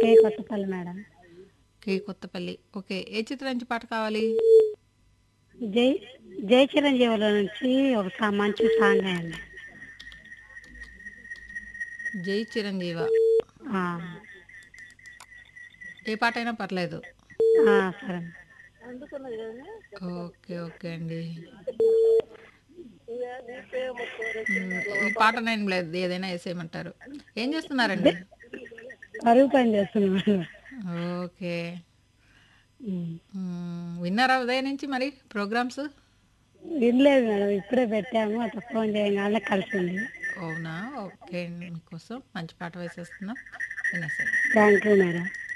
కే Kothapalli madam K Kothapalli okay ఏ చిత్రం నుంచి పాట కావాలి జై జై చిరంజీవుల నుంచి ఒక సా- మంచి సాంగ్ అండి జై చిరంజీవ ఆ, ఏ పాట అయినా పర్లేదు ఆ, సరే ఓకే ఓకే అండి మ్, ఈ పాట నేను లేదు ఏదైనా వేసేయమంటారు ఏం చేస్తున్నారండి కరువు పని చేస్తున్నాం మేడం ఓకే ఉమ్. మ్, విన్నారా ఉదయం నుంచి మరి ప్రోగ్రామ్స్ వినలేదు మేడం ఇప్పుడే పెట్టాము అట్లా ఫోన్ చేయగానే కలిసింది అవునా ఓకే అండి మీకోసం మంచి పాట వేసేస్తున్నాం వినేసాను థ్యాంక్ యూ మేడం